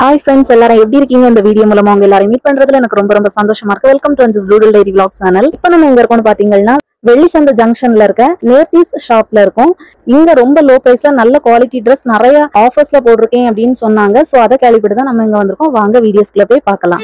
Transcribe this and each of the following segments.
hi friends எல்லாரும் எப்படி இருக்கீங்க இந்த வீடியோ மூலமா உங்க எல்லாரும் மீட் பண்றதுல எனக்கு ரொம்ப ரொம்ப சந்தோஷமா இருக்கு welcome to Anju's doodle diary vlog channel இப்போ நம்ம எங்க இருக்கோம்னு பாத்தீங்கன்னா வெள்ளிச்சந்தை ஜங்ஷன்ல இருக்க நேபீஸ் ஷாப்ல இருக்கோம் இங்க ரொம்ப லோ பிரைஸ்ல நல்ல குவாலிட்டி ட்ரெஸ் நிறைய ஆஃபர்ஸ்ல போட்டிருக்கேன் அப்படின்னு சொன்னாங்க சோ அதை கேள்விப்பட்டு தான் நம்ம இங்க வந்திருக்கோம் வாங்க வீடியோஸ்குள்ள போய் பார்க்கலாம்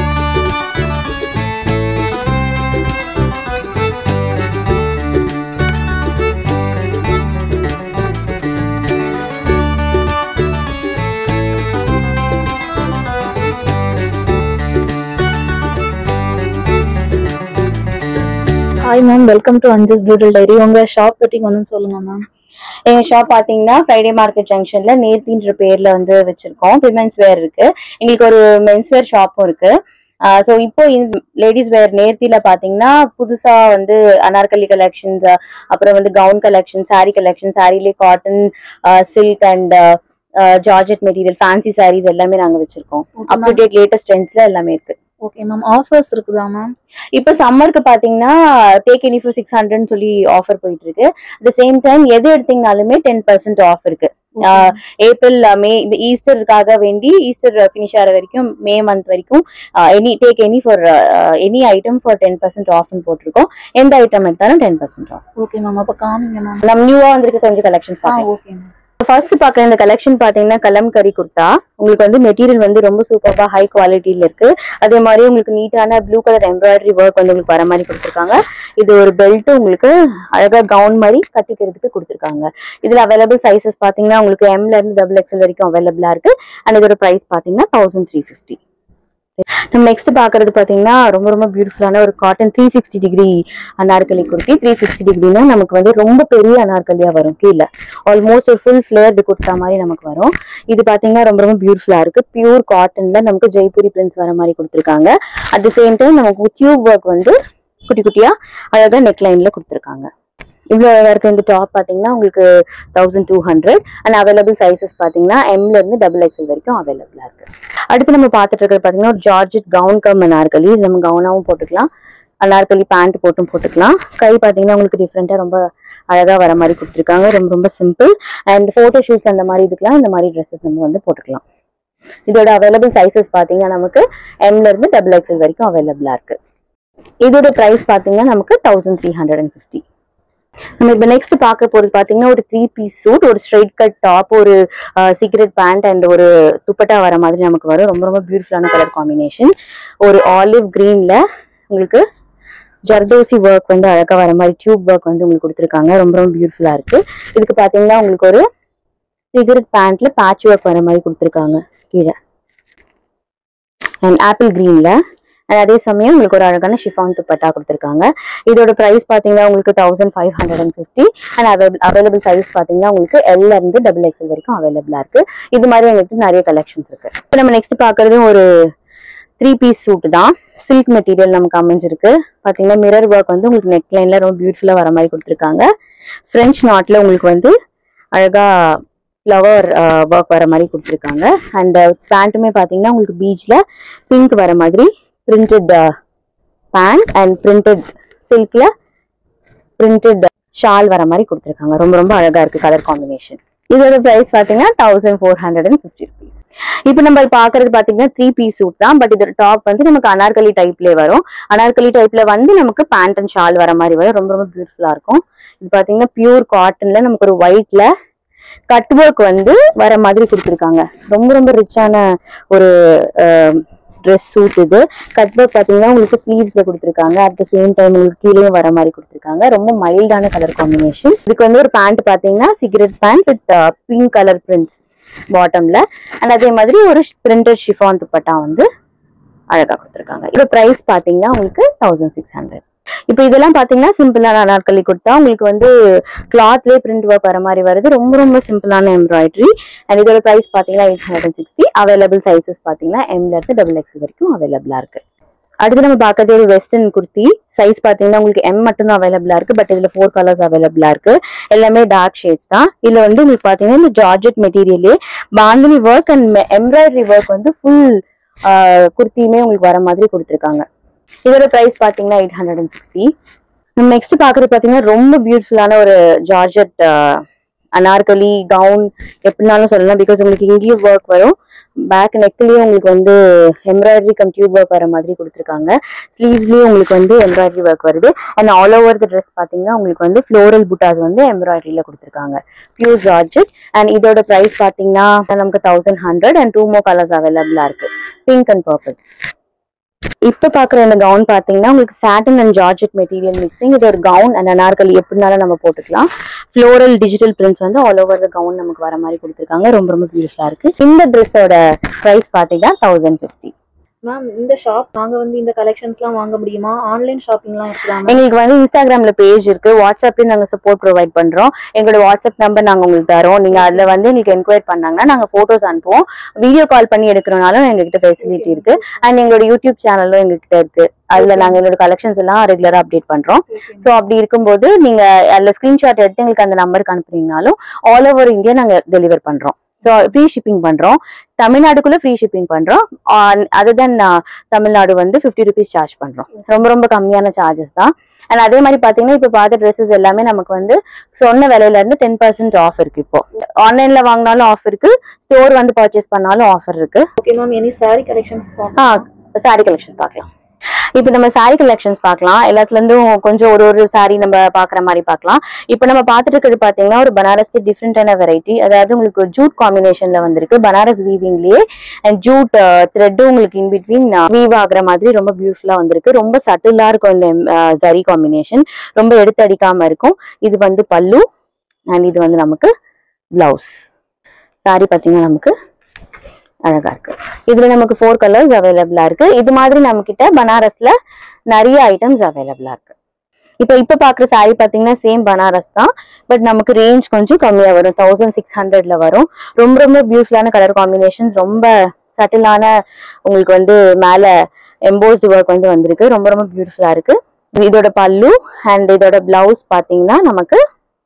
hi ma'am welcome to Anju's doodle diary உங்க ஷாப் பத்தி கொஞ்சம் சொல்லுங்க மேம் எங்க ஷாப் பாத்தீங்கன்னா ஃப்ரைடே மார்க்கெட் ஜங்ஷன்ல நேர்த்தின்ற பேர்ல வந்து வச்சிருக்கோம் விமென்ஸ் வேர் இருக்கு எங்களுக்கு ஒரு மென்ஸ் வேர் ஷாப்பும் இருக்கு ஸோ இப்போ லேடிஸ் வேர் நேர்த்தியில பாத்தீங்கன்னா புதுசா வந்து அனார்கலி கலெக்ஷன்ஸ் அப்புறம் வந்து கவுன் கலெக்ஷன் saree கலெக்ஷன் சாரிலே cotton silk and georgette material fancy sarees எல்லாமே நாங்க வச்சிருக்கோம் அப் டு டேட் லேட்டஸ்ட் ட்ரெண்ட்ஸ்ல எல்லாமே இருக்கு ஓகே மேம் ஆஃபர்ஸ் இருக்குதா மேம் இப்போ சம்மருக்கு பாத்தீங்கன்னா டேக் எனி ஃபோர் சிக்ஸ் ஹண்ட்ரட்னு சொல்லி ஆஃபர் போயிட்டு இருக்கு அட் சேம் டைம் எது எடுத்தீங்கனாலுமே டென் பர்சன்ட் ஆஃப் இருக்கு ஆஹ் ஏப்ரல் மே இந்த ஈஸ்டருக்காக வேண்டி ஈஸ்டர் ஃபினிஷ் ஆகிற வரைக்கும் மே மந்த் வரைக்கும் any take any for any item for ten percent ஆஃப்னு போட்டிருக்கோம் எந்த ஐட்டம் எடுத்தாலும் ten percent off okay ma'am அப்ப காமிங்க மேம் நம்ம நியூவா வந்திருக்க கொஞ்சம் கலெக்ஷன்ஸ் ஆ பார்க்கலாம் ஓகே மேம் ஃபர்ஸ்ட் பார்க்குற இந்த கலெக்ஷன் பாத்தீங்கன்னா கலம்கரி குர்த்தா உங்களுக்கு வந்து மெட்டீரியல் வந்து ரொம்ப சூப்பரா ஹை குவாலிட்டியில இருக்கு அதே மாதிரி உங்களுக்கு நீட்டான ப்ளூ கலர் எம்ப்ராய்டரி ஒர்க் வந்து உங்களுக்கு வர மாதிரி கொடுத்துருக்காங்க இது ஒரு பெல்ட் உங்களுக்கு அழகா கவுன் மாதிரி கட்டிக்கிறதுக்கு கொடுத்துருக்காங்க இதுல அவைலபிள் சைசஸ் பாத்தீங்கன்னா உங்களுக்கு எம்ல இருந்து டபுள் எக்ஸ்எல் வரைக்கும் அவைலபிளா இருக்கு அண்ட் இதோட பிரைஸ் பாத்தீங்கன்னா தௌசண்ட் த்ரீ ஃபிஃப்டி நம்ம நெக்ஸ்ட் பாக்குறது பாத்தீங்கன்னா ரொம்ப ரொம்ப பியூட்டிஃபுல்லான ஒரு cotton three sixty degree Anarkali kurti three sixty டிகிரினா நமக்கு வந்து ரொம்ப பெரிய அனார்கலியா வரும் கீழே ஆல்மோஸ்ட் ஒரு ஃபுல் ஃபிளேர்டு குர்த்தா மாதிரி நமக்கு வரும் இது பாத்தீங்கன்னா ரொம்ப ரொம்ப பியூட்டிஃபுல்லா இருக்கு பியூர் காட்டன்ல நமக்கு ஜெய்ப்பூரி பிரிண்ட்ஸ் வர மாதிரி கொடுத்துருக்காங்க அட் த சேம் டைம் நமக்கு டியூப் ஒர்க் வந்து குட்டி குட்டியா அழகா நெக் லைன்ல கொடுத்துருக்காங்க இவ்வளோ அழகா இருக்கு இந்த டாப் பாத்தீங்கன்னா உங்களுக்கு thousand two hundred and available sizes பாத்தீங்கன்னா எம்ல இருந்து டபுள் எக்ஸ்எல் வரைக்கும் அவைலபிளா இருக்கு அடுத்து நம்ம பார்த்துட்டு இருக்கிறது பாத்தீங்கன்னா ஒரு ஜார்ஜெட் கவுன் கம் அனார்கலி இது நம்ம கவுனாவும் போட்டுக்கலாம் அனார்கலி பேண்ட் போட்டும் போட்டுக்கலாம் கை பாத்தீங்கன்னா உங்களுக்கு டிஃப்ரெண்டா ரொம்ப அழகா வர மாதிரி கொடுத்துருக்காங்க ரொம்ப ரொம்ப சிம்பிள் அண்ட் ஃபோட்டோ ஷூட்ஸ் அந்த மாதிரி இதுக்கெல்லாம் இந்த மாதிரி ட்ரெஸ்ஸஸ் நம்ம வந்து போட்டுக்கலாம் இதோட அவைலபிள் சைசஸ் பாத்தீங்கன்னா நமக்கு எம்ல இருந்து டபுள் எக்ஸ்எல் வரைக்கும் அவைலபிளா இருக்கு இதோட பிரைஸ் பாத்தீங்கன்னா நமக்கு thousand three hundred and fifty நம்ம இப்போ நெக்ஸ்ட் பார்க்க போறது பாத்தீங்கன்னா ஒரு த்ரீ பீஸ் சூட் ஒரு ஸ்ட்ரைட் கட் டாப் ஒரு சீக்ரெட் பேண்ட் அண்ட் ஒரு துப்பட்டா வர மாதிரி நமக்கு வரும் ரொம்ப ரொம்ப பியூட்டிஃபுல்லான கலர் காம்பினேஷன் ஒரு ஆலிவ் கிரீன்ல உங்களுக்கு ஜர்தோசி ஒர்க் வந்து அழகா வர மாதிரி டியூப் ஒர்க் வந்து உங்களுக்கு கொடுத்துருக்காங்க ரொம்ப ரொம்ப பியூட்டிஃபுல்லா இருக்கு இதுக்கு பாத்தீங்கன்னா உங்களுக்கு ஒரு சிகரெட் பேண்ட்ல பேட்ச் ஒர்க் வர மாதிரி கொடுத்துருக்காங்க கீழே அண்ட் ஆப்பிள் கிரீன்ல அண்ட் அதே சமயம் உங்களுக்கு ஒரு அழகான ஷிஃபான் துப்பட்டா கொடுத்துருக்காங்க இதோட பிரைஸ் பாத்தீங்கன்னா உங்களுக்கு thousand five hundred and fifty and available available size பாத்தீங்கன்னா உங்களுக்கு எல்ல இருந்து டபுள் எக்ஸ்எல் வரைக்கும் அவைலபிளா இருக்கு இது மாதிரி எங்களுக்கு நிறைய கலெக்ஷன்ஸ் இருக்கு இப்போ நம்ம நெக்ஸ்ட் பாக்குறது ஒரு த்ரீ பீஸ் சூட் தான் சில்க் மெட்டீரியல் நமக்கு அமைஞ்சிருக்கு பாத்தீங்கன்னா மிரர் ஒர்க் வந்து உங்களுக்கு நெக் லைன்ல ரொம்ப பியூட்டிஃபுல்லா வர மாதிரி கொடுத்துருக்காங்க ஃப்ரெஞ்ச் நாட்ல உங்களுக்கு வந்து அழகா ஃப்ளவர் ஒர்க் வர மாதிரி கொடுத்துருக்காங்க அண்ட் பேண்ட்டுமே பாத்தீங்கன்னா உங்களுக்கு பீச்ல பிங்க் வர மாதிரி பிரிண்டட் பேண்ட் அண்ட் பிரிண்டட் சில்க்ல பிரிண்டட் ஷால் வர மாதிரி கொடுத்துருக்காங்க ரொம்ப ரொம்ப அழகா இருக்கு கலர் காம்பினேஷன் இதோட பிரைஸ் பாத்தீங்கன்னா thousand four hundred and fifty rupees இப்போ நம்ம பாக்குறது பாத்தீங்கன்னா த்ரீ பீஸ் சூட் தான் பட் இதோட டாப் வந்து நமக்கு அனார்கலி டைப்ல வரும் அனார்கலி டைப்ல வந்து நமக்கு பேண்ட் அண்ட் ஷால் வர மாதிரி வரும் ரொம்ப ரொம்ப பியூட்டிஃபுல்லா இருக்கும் இது பாத்தீங்கன்னா பியூர் காட்டன்ல நமக்கு ஒரு ஒயிட்ல கட் ஒர்க் வந்து வர மாதிரி கொடுத்துருக்காங்க ரொம்ப ரொம்ப ரிச்சான ஒரு ட்ரெஸ் சூட் இது கட் ஒர்க் பாத்தீங்கன்னா உங்களுக்கு ஸ்லீவ்ஸ்ல கொடுத்துருக்காங்க அட் த சேம் டைம் உங்களுக்கு கீழேயும் வர மாதிரி கொடுத்துருக்காங்க ரொம்ப மைல்டான கலர் காம்பினேஷன் இதுக்கு வந்து ஒரு பேண்ட் பாத்தீங்கன்னா cigarette pant with pink colour prints பாட்டம்ல அண்ட் அதே மாதிரி ஒரு பிரிண்டட் ஷிஃபான் துப்பட்டா வந்து அழகா கொடுத்துருக்காங்க இதோட பிரைஸ் பாத்தீங்கன்னா உங்களுக்கு தௌசண்ட் சிக்ஸ் ஹண்ட்ரட் இப்போ இதெல்லாம் பாத்தீங்கன்னா சிம்பிளான நாட்களி கொடுத்தா உங்களுக்கு வந்து கிளாத்லேயே பிரிண்ட் ஒர்க் வர மாதிரி வருது ரொம்ப ரொம்ப சிம்பிளான எம்ப்ராய்டரி அண்ட் இதோட பிரைஸ் பாத்தீங்கன்னா eight hundred and sixty available sizes பாத்தீங்கன்னா எம்ல இருந்து டபுள் எக்ஸ் வரைக்கும் அவைலபிளா இருக்கு அடுத்து நம்ம பார்க்கறது ஒரு வெஸ்டர்ன் குர்த்தி சைஸ் பாத்தீங்கன்னா உங்களுக்கு எம் மட்டும் தான் அவைலபிளா இருக்கு பட் இதுல ஃபோர் கலர்ஸ் அவைலபிளா இருக்கு எல்லாமே டார்க் ஷேட்ஸ் தான் இதுல வந்து உங்களுக்கு பாத்தீங்கன்னா இந்த ஜார்ஜெட் மெட்டீரியலே bandhani work and embroidery work வந்து ஃபுல் குர்த்தியுமே உங்களுக்கு வர மாதிரி கொடுத்துருக்காங்க இதோட பிரைஸ் பாத்தீங்கன்னா eight hundred and sixty next பாக்குறது பாத்தீங்கன்னா ரொம்ப பியூட்டிஃபுல்லான ஒரு ஜார்ஜெட் அனார்கலி கவுன் எப்படினாலும் சொல்லலாம் பிகாஸ் உங்களுக்கு இங்கேயும் ஒர்க் வரும் பேக் நெக்லயும் உங்களுக்கு வந்து எம்ப்ராய்டரி கம் டியூப் ஒர்க் வர மாதிரி கொடுத்துருக்காங்க ஸ்லீவ்ஸ்லயும் உங்களுக்கு வந்து எம்ப்ராய்டரி ஒர்க் வருது and all over the dress பாத்தீங்கன்னா உங்களுக்கு வந்து ஃப்ளோரல் புட்டாஸ் வந்து எம்ப்ராய்டரியில கொடுத்துருக்காங்க பியூர் ஜார்ஜெட் அண்ட் இதோட பிரைஸ் பாத்தீங்கன்னா நமக்கு thousand hundred and two more colours அவைலபிளா இருக்கு பிங்க் அண்ட் பர்பிள் இப்ப பாக்குற இந்த கவுன் பாத்தீங்கன்னா உங்களுக்கு satin and georgette material mixing இது ஒரு கவுன் அண்ட் அனார்கலி எப்படினாலும் நம்ம போட்டுக்கலாம் ஃப்ளோரல் டிஜிட்டல் பிரிண்ட்ஸ் வந்து ஆல் ஓவர் த கவுன் நமக்கு வர மாதிரி கொடுத்துருக்காங்க ரொம்ப ரொம்ப பியூட்டிஃபுல்லா இருக்கு இந்த ட்ரெஸ்ஸோட பிரைஸ் பாத்தீங்கன்னா தௌசண்ட் ஃபிஃப்டி மேம் இந்த ஷாப் நாங்க வந்து இந்த கலெக்ஷன்ஸ்லாம் வாங்க முடியுமா ஆன்லைன் ஷாப்பிங்லாம் இருக்குதா மேம் எங்களுக்கு வந்து இன்ஸ்டாகிராம்ல பேஜ் இருக்கு வாட்ஸ்அப்லயும் நாங்க சப்போர்ட் ப்ரொவைட் பண்றோம் எங்களோட வாட்ஸ்அப் நம்பர் நாங்க உங்களுக்கு தரோம் நீங்க அதுல வந்து எங்களுக்கு என்கொயரி பண்ணாங்கன்னா நாங்க போட்டோஸ் அனுப்புவோம் வீடியோ கால் பண்ணி எடுக்கிறனாலும் எங்ககிட்ட ஃபெசிலிட்டி இருக்கு அண்ட் எங்களோட யூடியூப் சேனலும் எங்ககிட்ட இருக்கு அதுல நாங்க எங்களோட கலெக்ஷன்ஸ் எல்லாம் ரெகுலரா அப்டேட் பண்றோம் ஸோ அப்படி இருக்கும்போது நீங்க அதுல ஸ்கிரீன்ஷாட் எடுத்து எங்களுக்கு அந்த நம்பருக்கு அனுப்புறீங்கனாலும் ஆல் ஓவர் இந்தியா நாங்க டெலிவர் பண்றோம் ஸோ ஃப்ரீ ஷிப்பிங் பண்றோம் தமிழ்நாடுக்குள்ள ஃப்ரீ ஷிப்பிங் பண்றோம் அதர் தென் தமிழ்நாடு வந்து ஃபிஃப்டி ருபீஸ் சார்ஜ் பண்றோம் ரொம்ப ரொம்ப கம்மியான சார்ஜஸ் தான் அண்ட் அதே மாதிரி பாத்தீங்கன்னா இப்போ பார்த்த ட்ரெஸ்ஸஸ் எல்லாமே நமக்கு வந்து சொன்ன விலையில இருந்து டென் பர்சன்ட் ஆஃப் இருக்கு இப்போ ஆன்லைன்ல வாங்கினாலும் ஆஃப் இருக்கு ஸ்டோர் வந்து பர்ச்சேஸ் பண்ணாலும் ஆஃபர் இருக்கு okay ma'am any saree collections ah saree collection பார்க்கலாம் இப்போ நம்ம சாரி கலெக்ஷன்ஸ் பார்க்கலாம் எல்லாத்துல இருந்தும் கொஞ்சம் ஒரு ஒரு சாரி நம்ம பாக்குற மாதிரி பார்க்கலாம் இப்போ நம்ம பார்த்துட்டு இருக்கிறது பாத்தீங்கன்னா ஒரு பனாரஸ் டிஃப்ரெண்டான வெரைட்டி அதாவது உங்களுக்கு ஜூட் காம்பினேஷன்ல வந்திருக்கு பனாரஸ் வீவிங்லயே அண்ட் ஜூட் த்ரெட் உங்களுக்கு இன் பிட்வீன் வீவ் ஆகுற மாதிரி ரொம்ப பியூட்டிஃபுல்லா வந்திருக்கு ரொம்ப சட்டிலா இருக்கும் இந்த ஜரி காம்பினேஷன் ரொம்ப எடுத்து அடிக்காம இருக்கும் இது வந்து பல்லு அண்ட் இது வந்து நமக்கு பிளவுஸ் சாரி பாத்தீங்கன்னா நமக்கு அழகா இருக்கு இதுல நமக்கு ஃபோர் கலர்ஸ் அவைலபிளா இருக்கு இது மாதிரி நம்ம கிட்ட பனாரஸ்ல நிறைய ஐட்டம்ஸ் அவைலபிளா இருக்கு இப்போ இப்ப பாக்குற saree பாத்தீங்கன்னா சேம் பனாரஸ் தான் பட் நமக்கு ரேஞ்ச் கொஞ்சம் கம்மியா வரும் தௌசண்ட் சிக்ஸ் ஹண்ட்ரட்ல வரும் ரொம்ப ரொம்ப பியூட்டிஃபுல்லான கலர் காம்பினேஷன்ஸ் ரொம்ப சட்டிலான உங்களுக்கு வந்து மேல எம்போஸ்டு ஒர்க் வந்து வந்திருக்கு ரொம்ப ரொம்ப பியூட்டிஃபுல்லா இருக்கு இதோட பல்லு அண்ட் இதோட பிளவுஸ் பாத்தீங்கன்னா நமக்கு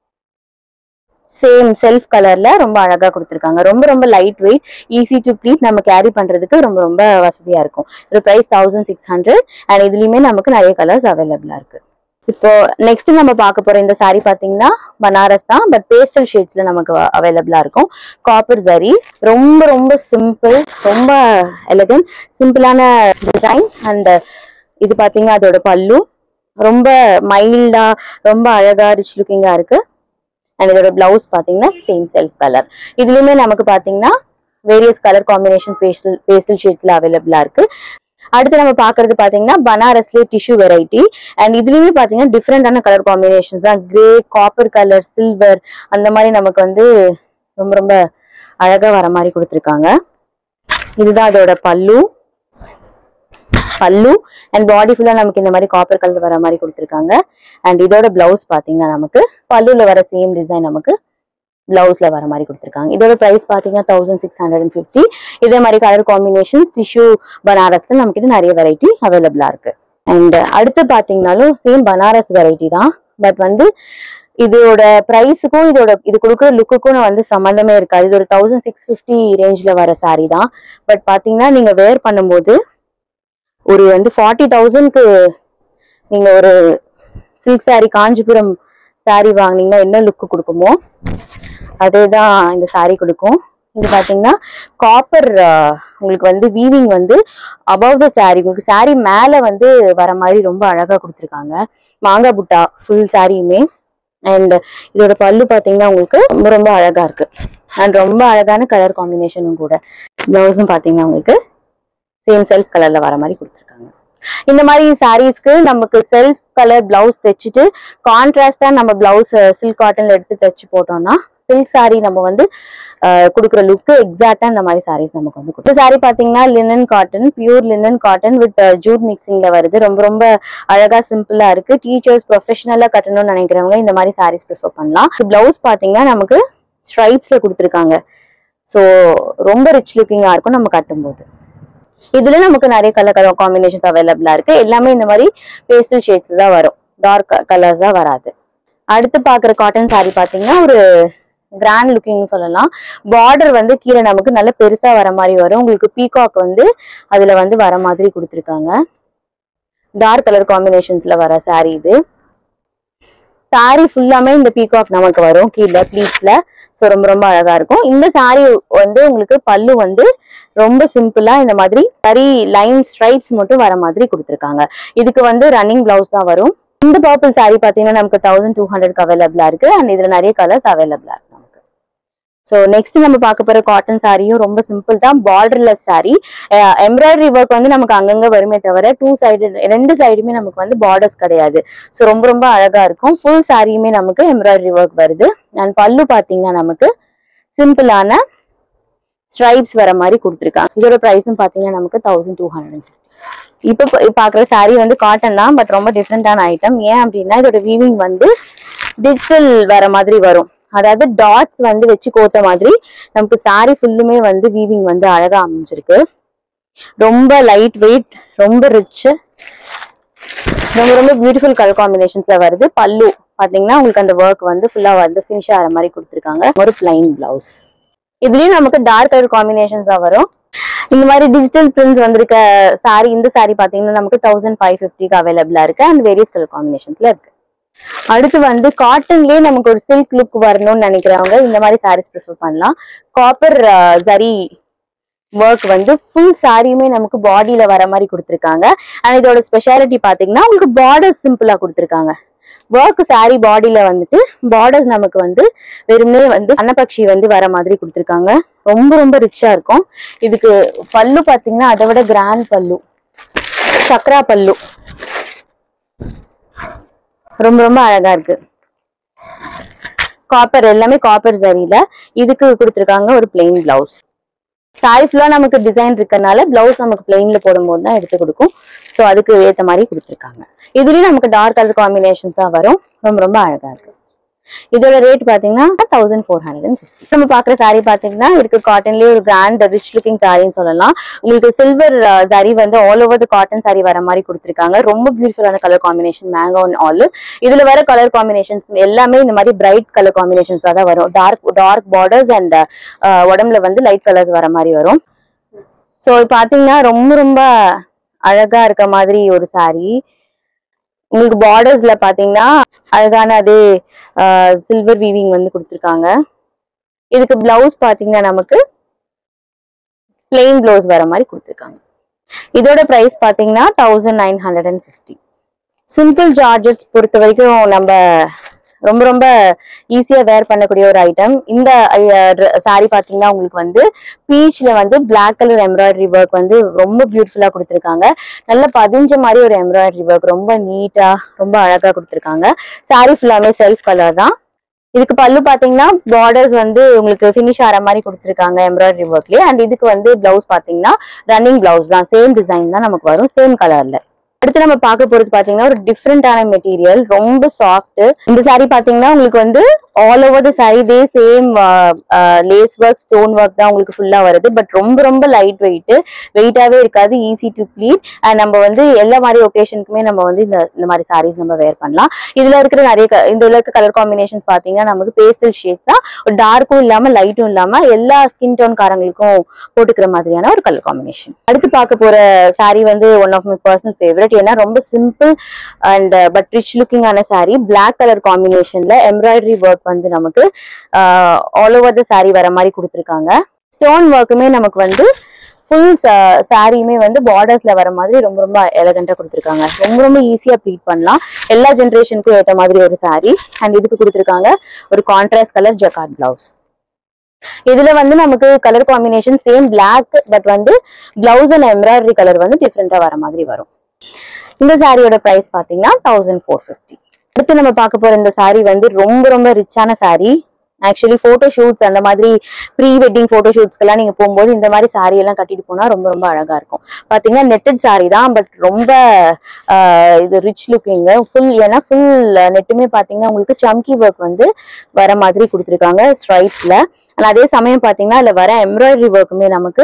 சேம் செல்ஃப் கலர்ல ரொம்ப அழகா கொடுத்துருக்காங்க ரொம்ப ரொம்ப light weight easy to pleat நம்ம கேரி பண்றதுக்கு ரொம்ப ரொம்ப வசதியா இருக்கும் இதோட price thousand six hundred and இதுலயுமே நமக்கு நிறைய கலர்ஸ் அவைலபிளா இருக்கு இப்போ நெக்ஸ்ட் நம்ம பார்க்க போற இந்த saree பாத்தீங்கன்னா பனாரஸ் தான் பட் பேஸ்டல் ஷேட்ஸ்ல நமக்கு அவைலபிளா இருக்கும் காப்பர் சரி ரொம்ப ரொம்ப சிம்பிள் ரொம்ப எலகன் சிம்பிளான டிசைன் அண்ட் இது பாத்தீங்கன்னா அதோட பல்லு ரொம்ப மைல்டா ரொம்ப அழகா ரிச் லுக்கிங்கா இருக்கு அண்ட் இதோட பிளவுஸ் பாத்தீங்கன்னா சேம் செல்ஃப் கலர் இதுலயுமே நமக்கு பாத்தீங்கன்னா various colour combination pastel pastel ஷேட்ஸ்ல அவைலபிளா இருக்கு அடுத்து நம்ம பாக்குறது பாத்தீங்கன்னா பனாரஸ்ல டிஷ்யூ வெரைட்டி அண்ட் இதுலயுமே பாத்தீங்கன்னா டிஃப்ரெண்டான கலர் காம்பினேஷன்ஸ் தான் கிரே காப்பர் கலர் சில்வர் அந்த மாதிரி நமக்கு வந்து ரொம்ப ரொம்ப அழகா வர மாதிரி கொடுத்துருக்காங்க இதுதான் அதோட பல்லு பல்லு அண்ட் பாடி ஃபுல்லா நமக்கு இந்த மாதிரி காப்பர் கலர் வர மாதிரி கொடுத்துருக்காங்க அண்ட் இதோட பிளவுஸ் பாத்தீங்கன்னா நமக்கு பல்லுல வர சேம் டிசைன் நமக்கு பிளவுஸ்ல வர மாதிரி கொடுத்துருக்காங்க இதோட பிரைஸ் பாத்தீங்கன்னா thousand six hundred and fifty இதே மாதிரி கலர் காம்பினேஷன்ஸ் டிஷ்யூ பனாரஸ்ல நமக்கு நிறைய வெரைட்டி அவைலபிளா இருக்கு அண்ட் அடுத்து பாத்தீங்கன்னாலும் சேம் பனாரஸ் வெரைட்டி தான் பட் வந்து இதோட பிரைஸுக்கும் இதோட இது கொடுக்குற லுக்குக்கும் வந்து சம்மந்தமே இருக்காது இது ஒரு தௌசண்ட் சிக்ஸ் ஃபிஃப்டி ரேஞ்ச்ல வர saree தான் பட் பாத்தீங்கன்னா நீங்க வேர் பண்ணும்போது ஒரு வந்து ஃபார்ட்டி தௌசண்ட்க்கு நீங்க ஒரு சில்க் saree காஞ்சிபுரம் saree வாங்குனீங்கன்னா என்ன லுக்கு கொடுக்குமோ அதே தான் இந்த saree கொடுக்கும் இது பாத்தீங்கன்னா காப்பர் உங்களுக்கு வந்து வீவிங் வந்து above த saree உங்களுக்கு saree மேல வந்து வர மாதிரி ரொம்ப அழகா கொடுத்துருக்காங்க மாங்காய் புட்டா ஃபுல் சாரியுமே அண்ட் இதோட பல்லு பாத்தீங்கன்னா உங்களுக்கு ரொம்ப ரொம்ப அழகா இருக்கு அண்ட் ரொம்ப அழகான கலர் காம்பினேஷனும் கூட பிளவுஸும் பாத்தீங்கன்னா உங்களுக்கு சேம் செல்ஃப் கலர்ல வர மாதிரி கொடுத்துருக்காங்க இந்த மாதிரி சாரீஸ்க்கு நமக்கு செல்ஃப் கலர் பிளவுஸ் தைச்சிட்டு கான்ட்ராஸ்டா நம்ம பிளவுஸ் சில்க் காட்டன்ல எடுத்து தைச்சு போட்டோம்னா சில்க் saree நம்ம வந்து அஹ், கொடுக்குற லுக்கு எக்ஸாக்டா இந்த மாதிரி சாரீஸ் நமக்கு வந்து கொடுக்கும் சாரி பாத்தீங்கன்னா linen cotton pure linen cotton with jute மிக்சிங்ல வருது ரொம்ப ரொம்ப அழகா சிம்பிளா இருக்கு டீச்சர்ஸ் ப்ரொஃபஷனலா கட்டணும்னு நினைக்கிறவங்க இந்த மாதிரி சாரீஸ் ப்ரிஃபர் பண்ணலாம் பிளவுஸ் பாத்தீங்கன்னா நமக்கு ஸ்ட்ரைப்ஸ்ல கொடுத்துருக்காங்க ஸோ ரொம்ப ரிச் லுக்கிங்கா இருக்கும் நம்ம கட்டும்போது இதுல நமக்கு நிறைய கலர் கலர் காம்பினேஷன்ஸ் அவைலபிளா இருக்கு எல்லாமே இந்த மாதிரி பேஸ்டல் ஷேட்ஸ் தான் வரும் டார்க் கலர்ஸ் தான் வராது அடுத்து பாக்குற காட்டன் saree பாத்தீங்கன்னா ஒரு கிராண்ட் லுக்கிங் சொல்லலாம் பார்டர் வந்து கீழே நமக்கு நல்ல பெருசா வர மாதிரி வரும் உங்களுக்கு பீகாக் வந்து அதுல வந்து வர மாதிரி கொடுத்துருக்காங்க டார்க் கலர் காம்பினேஷன்ஸ்ல வர saree இது saree ஃபுல்லாமே இந்த பீகாக் நமக்கு வரும் கீழே ப்ளீட்ஸ்ல ஸோ ரொம்ப ரொம்ப அழகா இருக்கும் இந்த saree வந்து உங்களுக்கு பல்லு வந்து ரொம்ப சிம்பிளா இந்த மாதிரி சரி லைன் ஸ்ட்ரைப்ஸ் மட்டும் வர மாதிரி கொடுத்துருக்காங்க இதுக்கு வந்து ரன்னிங் பிளவுஸ் தான் வரும் இந்த பர்பிள் saree பாத்தீங்கன்னா நமக்கு தௌசண்ட் டூ ஹண்ட்ரட்க்கு அவைலபிளா இருக்கு அண்ட் இதுல நிறைய கலர்ஸ் அவைலபிளா இருக்கு நமக்கு ஸோ நெக்ஸ்ட் நம்ம பார்க்க போற காட்டன் சாரியும் ரொம்ப சிம்பிள் தான் பார்டர்லெஸ் saree எம்ப்ராய்டரி ஒர்க் வந்து நமக்கு அங்கங்க வருமே தவிர டூ சைடு ரெண்டு சைடுமே நமக்கு வந்து பார்டர்ஸ் கிடையாது ஸோ ரொம்ப ரொம்ப அழகா இருக்கும் ஃபுல் சாரியுமே நமக்கு எம்ப்ராய்டரி ஒர்க் வருது அண்ட் பல்லு பாத்தீங்கன்னா நமக்கு சிம்பிளான ஸ்ட்ரைப்ஸ் வர மாதிரி கொடுத்துருக்காங்க இதோட ப்ரைஸும் பாத்தீங்கன்னா நமக்கு தௌசண்ட் டூ ஹண்ட்ரட் இப்போ பாக்குற saree வந்து காட்டன் தான் பட் ரொம்ப டிஃப்ரெண்டான ஐட்டம் ஏன் அப்படின்னா இதோட வீவிங் வந்து டிஜிட்டல் வர மாதிரி வரும் அதாவது டாட்ஸ் வந்து வச்சு கோத்த மாதிரி நமக்கு saree ஃபுல்லுமே வந்து வீவிங் வந்து அழகா அமைஞ்சிருக்கு ரொம்ப லைட் வெயிட் ரொம்ப ரிச் ரொம்ப ரொம்ப பியூட்டிஃபுல் கலர் காம்பினேஷன்ஸ்ல வருது பல்லு பாத்தீங்கன்னா உங்களுக்கு அந்த ஒர்க் வந்து ஃபுல்லா வந்து ஃபினிஷ் ஆகிற மாதிரி கொடுத்துருக்காங்க ஒரு பிளைன் பிளவுஸ் இதுலயும் நமக்கு டார்க் கலர் காம்பினேஷன்ஸ் தான் வரும் இந்த மாதிரி டிஜிட்டல் பிரிண்ட்ஸ் வந்திருக்க சாரி இந்த சாரி பாத்தீங்கன்னா நமக்கு தௌசண்ட் ஃபைவ் ஃபிஃப்டிக்கு அவைலபிளா இருக்கு அண்ட் வேரியஸ் கலர் காம்பினேஷன்ஸ்ல இருக்கு அடுத்து வந்து காட்டன்லயே நமக்கு ஒரு சில்க் லுக் வரணும்னு நினைக்கிறவங்க இந்த மாதிரி சாரீஸ் ப்ரிஃபர் பண்ணலாம் காப்பர் ஜரி ஒர்க் வந்து ஃபுல் சாரியுமே நமக்கு பாடியில வர மாதிரி கொடுத்துருக்காங்க அண்ட் இதோட ஸ்பெஷாலிட்டி பாத்தீங்கன்னா உங்களுக்கு பார்டர்ஸ் சிம்பிளா கொடுத்துருக்காங்க ஒர்க் சாரி பாடியில வந்துட்டு பார்டர்ஸ் நமக்கு வந்து வெறுமனே வந்து அன்னபக்ஷி வந்து வர மாதிரி கொடுத்துருக்காங்க ரொம்ப ரொம்ப ரிச்சா இருக்கும் இதுக்கு பல்லு பாத்தீங்கன்னா அதை விட கிராண்ட் பல்லு சக்ரா பல்லு ரொம்ப ரொம்ப அழகா இருக்கு காப்பர் எல்லாமே காப்பர் சரியில இதுக்கு கொடுத்துருக்காங்க ஒரு பிளெயின் பிளவுஸ் சாரி ஃபுல்லா நமக்கு டிசைன் இருக்கறனால பிளவுஸ் நமக்கு பிளெயின்ல போடும்போது தான் எடுத்து கொடுக்கும் ஸோ அதுக்கு ஏத்த மாதிரி கொடுத்துருக்காங்க இதுலயும் நமக்கு டார்க் கலர் காம்பினேஷன்ஸ் தான் வரும் ரொம்ப ரொம்ப அழகா இருக்கு இதோட ரேட் பாத்தீங்கன்னா thousand four hundred and fifty நம்ம பாக்குற saree பாத்தீங்கன்னா இருக்கு காட்டன்லயே ஒரு கிராண்ட் ரிச் லுக்கிங் சாரின்னு சொல்லலாம் உங்களுக்கு சில்வர் saree வந்து all over the cotton saree வர மாதிரி கொடுத்துருக்காங்க ரொம்ப பியூட்டிஃபுல்லான colour combination mango and all இதுல வர கலர் காம்பினேஷன்ஸ் எல்லாமே இந்த மாதிரி பிரைட் கலர் காம்பினேஷன்ஸ் தான் வரும் டார்க் டார்க் பார்டர்ஸ் அண்ட் உடம்புல வந்து லைட் கலர்ஸ் வர மாதிரி வரும் ஸோ பாத்தீங்கன்னா ரொம்ப ரொம்ப அழகா இருக்க மாதிரி ஒரு saree உங்களுக்கு பார்டர்ஸ்ல பாத்தீங்கன்னா அழகான அதே சில்வர் வீவிங் வந்து கொடுத்துருக்காங்க இதுக்கு பிளவுஸ் பாத்தீங்கன்னா நமக்கு பிளெயின் பிளவுஸ் வர மாதிரி கொடுத்துருக்காங்க இதோட பிரைஸ் பாத்தீங்கன்னா thousand nine hundred and fifty simple georgettes பொறுத்த வரைக்கும் நம்ம ரொம்ப ரொம்ப ஈஸியா வேர் பண்ணக்கூடிய ஒரு ஐட்டம் இந்த சாரி பாத்தீங்கன்னா உங்களுக்கு வந்து பீச்ல வந்து பிளாக் கலர் எம்ப்ராய்டரி ஒர்க் வந்து ரொம்ப பியூட்டிஃபுல்லா கொடுத்துருக்காங்க நல்ல பதிஞ்ச மாதிரி ஒரு எம்ப்ராய்டரி ஒர்க் ரொம்ப நீட்டா ரொம்ப அழகா கொடுத்துருக்காங்க சாரி ஃபுல்லாமே செல்ஃப் கலர் தான் இதுக்கு பல்லு பாத்தீங்கன்னா பார்டர்ஸ் வந்து உங்களுக்கு ஃபினிஷ் ஆகிற மாதிரி கொடுத்துருக்காங்க எம்ப்ராய்டரி ஒர்க்லயே அண்ட் இதுக்கு வந்து பிளவுஸ் பாத்தீங்கன்னா ரன்னிங் பிளவுஸ் தான் சேம் டிசைன் தான் நமக்கு வரும் சேம் கலர்ல அடுத்து நம்ம பார்க்க போறது பாத்தீங்கன்னா ஒரு டிஃப்ரெண்டான மெட்டீரியல் ரொம்ப சாஃப்ட் இந்த saree பாத்தீங்கன்னா உங்களுக்கு வந்து ஆல் ஓவர் த saree டே same lace work stone work தான் உங்களுக்கு ஃபுல்லா வருது பட் ரொம்ப ரொம்ப லைட் வெயிட் வெயிட்டாவே இருக்காது ஈஸி டு ப்ளீட் அண்ட் நம்ம வந்து எல்லா மாதிரி ஒகேஷனுக்குமே நம்ம வந்து இந்த இந்த மாதிரி sarees நம்ம வேர் பண்ணலாம் இதுல இருக்கிற நிறைய க- இதுல இருக்க கலர் காம்பினேஷன்ஸ் பாத்தீங்கன்னா நமக்கு பேஸ்டல் ஷேட் தான் டார்க்கும் இல்லாம லைட்டும் இல்லாம எல்லா ஸ்கின் டோன் காரங்களுக்கும் போட்டுக்கிற மாதிரியான ஒரு கலர் காம்பினேஷன் அடுத்து பார்க்க போற saree வந்து one of my personal favourite ஏன்னா ரொம்ப சிம்பிள் அண்ட் பட் ரிச் லுக்கிங்கான saree Black கலர் காம்பினேஷன்ல எம்ப்ராய்டரி ஒர்க் வந்து நமக்கு ஆல் ஓவர் த saree வர மாதிரி கொடுத்துருக்காங்க ஸ்டோன் ஒர்க்குமே நமக்கு வந்து ஃபுல் சாரியுமே வந்து பார்டர்ஸ்ல வர மாதிரி ரொம்ப ரொம்ப எலகண்டா கொடுத்துருக்காங்க ரொம்ப ரொம்ப ஈஸியா ப்ளீட் பண்ணலாம் எல்லா ஜென்ரேஷனுக்கும் ஏத்த மாதிரி ஒரு saree அண்ட் இதுக்கு கொடுத்துருக்காங்க ஒரு கான்ட்ராஸ்ட் கலர் ஜக்கார்ட் பிளவுஸ் இதுல வந்து நமக்கு colour combination same Black but வந்து பிளவுஸ் அண்ட் எம்ப்ராய்டரி கலர் வந்து டிஃப்ரெண்டா வர மாதிரி வரும் இந்த சாரியோட பிரைஸ் பாத்தீங்கன்னா தௌசண்ட் ஃபோர் ஃபிஃப்டி அடுத்து நம்ம பார்க்க போற இந்த saree வந்து ரொம்ப ரொம்ப ரிச்சான saree ஆக்சுவலி போட்டோ ஷூட்ஸ் அந்த மாதிரி ப்ரீ வெட்டிங் போட்டோ ஷூட்ஸ்க்கெல்லாம் நீங்க போகும்போது இந்த மாதிரி saree எல்லாம் கட்டிட்டு போனா ரொம்ப ரொம்ப அழகா இருக்கும் பாத்தீங்கன்னா நெட்டட் saree தான் பட் ரொம்ப ஆஹ், இது ரிச் லுக்கிங் ஃபுல் ஏன்னா ஃபுல் நெட்டுமே பாத்தீங்கன்னா உங்களுக்கு சம்கி ஒர்க் வந்து வர மாதிரி கொடுத்துருக்காங்க ஸ்ட்ரைப்ஸ்ல அதே சமயம் பாத்தீங்கன்னா இதுல வர எம்ப்ராய்டரி ஒர்க்குமே நமக்கு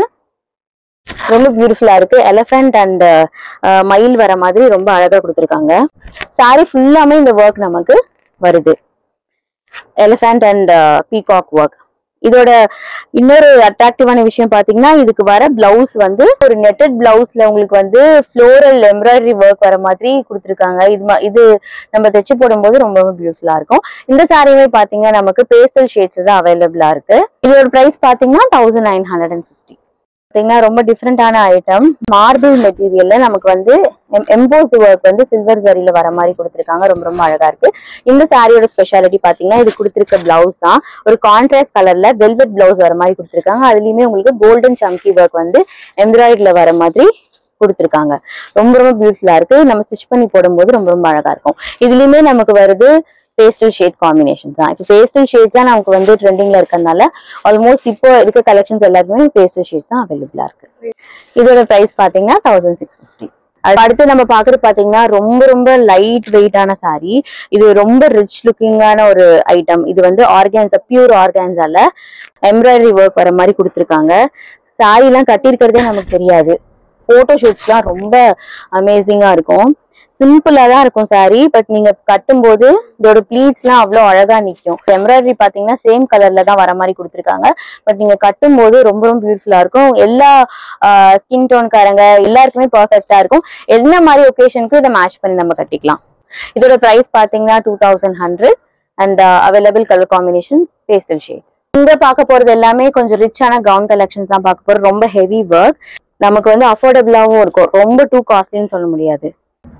ரொம்ப பியூட்டிஃபுல்லா இருக்கு எலஃபென்ட் அண்ட் மயில் வர மாதிரி ரொம்ப அழகா கொடுத்துருக்காங்க saree ஃபுல்லாமே இந்த ஒர்க் நமக்கு வருது எலிஃபண்ட் அண்ட் பீகாக் ஒர்க் இதோட இன்னொரு அட்ராக்டிவான விஷயம் பாத்தீங்கன்னா இதுக்கு வர பிளவுஸ் வந்து ஒரு நெட்டட் பிளவுஸ்ல உங்களுக்கு வந்து ஃப்ளோரல் எம்ப்ராய்டரி ஒர்க் வர மாதிரி கொடுத்துருக்காங்க இது ம- இது நம்ம தைச்சு போடும்போது ரொம்ப ரொம்ப பியூட்டிஃபுல்லா இருக்கும் இந்த சாரியுமே பாத்தீங்கன்னா நமக்கு பேஸ்டல் ஷேட்ஸ் தான் அவைலபிளா இருக்கு இதோட பிரைஸ் பாத்தீங்கன்னா thousand nine hundred and fifty பாத்தீங்கன்னா ரொம்ப டிஃப்ரெண்டான ஐட்டம் மார்பிள் மெட்டீரியல்ல நமக்கு வந்து எம்போஸ்டு ஒர்க் வந்து சில்வர் ஜரியில வர மாதிரி கொடுத்துருக்காங்க ரொம்ப ரொம்ப அழகா இருக்கு இந்த சாரியோட ஸ்பெஷாலிட்டி பாத்தீங்கன்னா இது கொடுத்துருக்க பிளவுஸ் தான் ஒரு கான்ட்ராஸ்ட் கலர்ல வெல்வெட் பிளவுஸ் வர மாதிரி கொடுத்துருக்காங்க அதுலயுமே உங்களுக்கு கோல்டன் சம்கி ஒர்க் வந்து எம்ப்ராய்டரியில வர மாதிரி கொடுத்துருக்காங்க ரொம்ப ரொம்ப பியூட்டிஃபுல்லா இருக்கு நம்ம ஸ்டிச் பண்ணி போடும்போது ரொம்ப ரொம்ப அழகா இருக்கும் இதுலயுமே நமக்கு வருது பேஸ்டல் ஷேட் காம்பினேஷன் தான் இப்போ பேஸ்டல் ஷேட் தான் நமக்கு வந்து ட்ரெண்டிங்ல இருக்கறனால ஆல்மோஸ்ட் இப்போ இருக்க கலெக்ஷன்ஸ் எல்லாருக்குமே பேஸ்டல் ஷேட் தான் அவைலபிளா இருக்கு இதோட பிரைஸ் பாத்தீங்கன்னா தௌசண்ட் சிக்ஸ் ஃபிஃப்டி அடுத்து நம்ம பாக்குறது பாத்தீங்கன்னா ரொம்ப ரொம்ப லைட் வெயிட்டான saree இது ரொம்ப ரிச் லுக்கிங்கான ஒரு ஐட்டம் இது வந்து ஆர்கான்ஸா பியூர் ஆர்கான்ஸால எம்ப்ராய்டரி ஒர்க் வர மாதிரி கொடுத்துருக்காங்க saree எல்லாம் கட்டியிருக்கிறதே நமக்கு தெரியாது போட்டோ ஷூட்ஸ்லாம் ரொம்ப அமேசிங்கா இருக்கும் சிம்பிளா தான் இருக்கும் saree பட் நீங்க கட்டும்போது இதோட ப்ளீட்ஸ்லாம் அவ்வளோ அழகா நிற்கும் எம்ப்ராய்டரி பாத்தீங்கன்னா சேம் கலர்ல தான் வர மாதிரி கொடுத்துருக்காங்க பட் நீங்க கட்டும்போது ரொம்ப ரொம்ப பியூட்டிஃபுல்லா இருக்கும் எல்லா ஸ்கின் டோன்காரங்க எல்லாருக்குமே பர்ஃபெக்டா இருக்கும் என்ன மாதிரி ஒகேஷனுக்கு இதை மேட்ச் பண்ணி நம்ம கட்டிக்கலாம் இதோட பிரைஸ் பாத்தீங்கன்னா two thousand hundred and available colour combination pastel shade இங்க பார்க்க போறது எல்லாமே கொஞ்சம் ரிச்சான கவுன் கலெக்ஷன்ஸ் தான் பார்க்க போறோம் ரொம்ப ஹெவி ஒர்க் நமக்கு வந்து அஃபோர்டபுளாகவும் இருக்கும் ரொம்ப டூ காஸ்ட்லின்னு சொல்ல முடியாது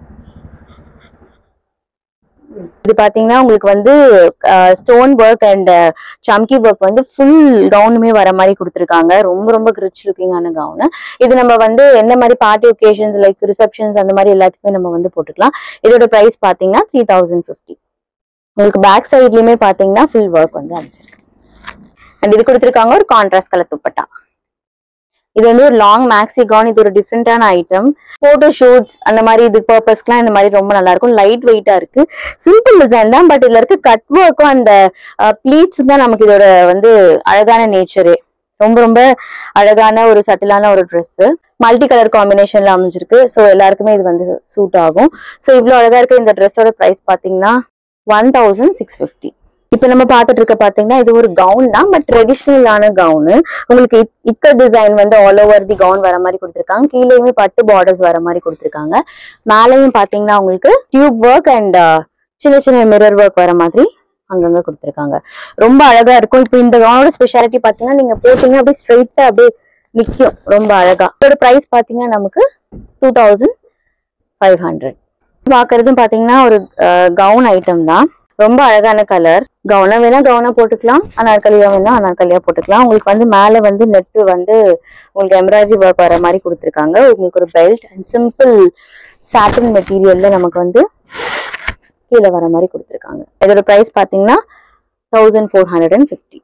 இது பாத்தீங்கன்னா உங்களுக்கு வந்து stone work and chamki work வந்து ஃபுல் கவுனுமே வர மாதிரி கொடுத்துருக்காங்க ரொம்ப ரொம்ப ரிச் லுக்கிங்கான கவுனு இது நம்ம வந்து எந்த மாதிரி பார்ட்டி ஒகேஷன்ஸ் லைக் ரிசப்ஷன்ஸ் அந்த மாதிரி எல்லாத்துக்குமே நம்ம வந்து போட்டுக்கலாம் இதோட பிரைஸ் பாத்தீங்கன்னா த்ரீ தௌசண்ட் ஃபிஃப்டி உங்களுக்கு பேக் சைட்லயுமே பாத்தீங்கன்னா ஃபுல் ஒர்க் வந்து அமைச்சிருக்கு அண்ட் இது கொடுத்துருக்காங்க ஒரு கான்ட்ராஸ்ட் கலர் துப்பட்டா இது வந்து ஒரு லாங் மேக்ஸி கவுன் இது ஒரு டிஃப்ரெண்டான ஐட்டம் போட்டோ ஷூட்ஸ் அந்த மாதிரி இது பர்பஸ்க்குலாம் இந்த மாதிரி ரொம்ப நல்லா இருக்கும் லைட் வெயிட்டா இருக்கு சிம்பிள் டிசைன் தான் பட் இதுல இருக்க கட் ஒர்க்கும் அந்த ப்ளீட்ஸ் தான் நமக்கு இதோட வந்து அழகான நேச்சரு ரொம்ப ரொம்ப அழகான ஒரு சட்டிலான ஒரு Dress மல்டி கலர் காம்பினேஷன்ல அமைஞ்சிருக்கு ஸோ எல்லாருக்குமே இது வந்து சூட் ஆகும் ஸோ இவ்வளோ அழகா இருக்க இந்த ட்ரெஸ்ஸோட ப்ரைஸ் பார்த்தீங்கன்னா ஒன் தௌசண்ட் சிக்ஸ் ஃபிஃப்டி இப்போ நம்ம பார்த்துட்டு இருக்க பார்த்தீங்கன்னா இது ஒரு கவுன் தான் பட் ட்ரெடிஷ்னலான கவுனு உங்களுக்கு இக்- இக்க டிசைன் வந்து ஆல் ஓவர் தி கவுன் வர மாதிரி கொடுத்துருக்காங்க கீழேயுமே பட்டு பார்டர்ஸ் வர மாதிரி கொடுத்துருக்காங்க மேலேயும் பார்த்தீங்கன்னா உங்களுக்கு டியூப் ஒர்க் அண்ட் சின்ன சின்ன மிரர் ஒர்க் வர மாதிரி அங்கங்க கொடுத்துருக்காங்க ரொம்ப அழகா இருக்கும் இப்போ இந்த கவுனோட ஸ்பெஷாலிட்டி பார்த்தீங்கன்னா நீங்க போட்டீங்கன்னா அப்படியே ஸ்ட்ரைட்டா அப்படியே நிற்கும் ரொம்ப அழகா இதோட ப்ரைஸ் பார்த்தீங்கன்னா நமக்கு டூ தௌசண்ட் ஃபைவ் ஹண்ட்ரட் பார்க்கறதும் பார்த்தீங்கன்னா ஒரு கவுன் ஐட்டம் தான் ரொம்ப அழகான கலர் கவுனா வேணா கவுனா போட்டுக்கலாம் அனார்கலியா வேணா அனார்கலியா போட்டுக்கலாம் உங்களுக்கு வந்து மேலே வந்து நெட்டு வந்து உங்களுக்கு எம்ப்ராய்டரி ஒர்க் வர மாதிரி கொடுத்துருக்காங்க உங்களுக்கு ஒரு பெல்ட் அண்ட் சிம்பிள் சாட்டின் மெட்டீரியல்ல நமக்கு வந்து கீழே வர மாதிரி கொடுத்துருக்காங்க இதோட ப்ரைஸ் பார்த்தீங்கன்னா thousand four hundred and fifty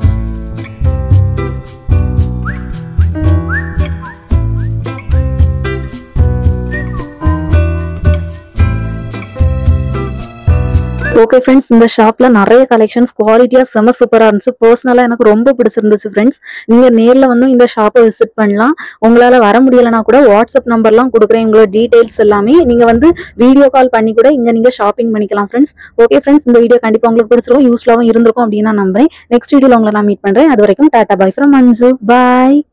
okay friends இந்த ஷாப்ல நிறைய கலெக்ஷன்ஸ் குவாலிட்டியா செம சூப்பரா இருந்துச்சு பர்சனலா எனக்கு ரொம்ப பிடிச்சிருந்துச்சு ஃப்ரெண்ட்ஸ் நீங்க நேர்ல வந்து இந்த ஷாப்பை விசிட் பண்ணலாம் உங்களால வர முடியலனா கூட வாட்ஸ்அப் நம்பர்லாம் கொடுக்குறேன் உங்களோட டீடைல்ஸ் எல்லாமே நீங்க வந்து வீடியோ கால் பண்ணி கூட இங்க நீங்க ஷாப்பிங் பண்ணிக்கலாம் ஃப்ரெண்ட்ஸ் ஓகே ஃப்ரெண்ட்ஸ் இந்த வீடியோ கண்டிப்பா உங்களுக்கு பிடிச்சிருக்கும் யூஸ்ஃபுல்லாவும் இருந்திருக்கும் அப்படின்னு நான் நம்புறேன் நெக்ஸ்ட் வீடியோல உங்களை நான் மீட் பண்றேன் அது வரைக்கும் tata bye from Manju bye